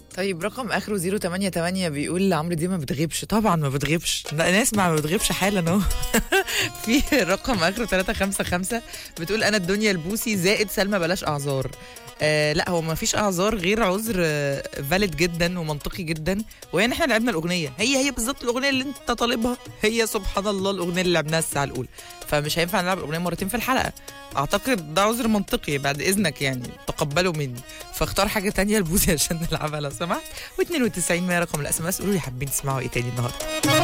طيب رقم اخره 088 بيقول عمرو دي ما بتغيبش طبعا ما بتغيبش لا، نسمع ما بتغيبش حالا اهو في رقم اخره 355 بتقول انا الدنيا البوسي زائد سلمى بلاش اعذار آه لا هو ما فيش اعذار غير عذر فالid جدا ومنطقي جدا وهي ان احنا لعبنا الاغنيه هي هي بالظبط الاغنيه اللي انت طالبها هي سبحان الله الاغنيه اللي لعبناها الساعه الاولى فمش هينفع نلعب الاغنيه مرتين في الحلقه اعتقد ده عذر منطقي بعد اذنك يعني تقبلوا مني فاختار حاجه تانية البوسي عشان نلعبها لو سمحت و92 100 رقم الاس ام اس قولوا لي حابين تسمعوا ايه تاني النهارده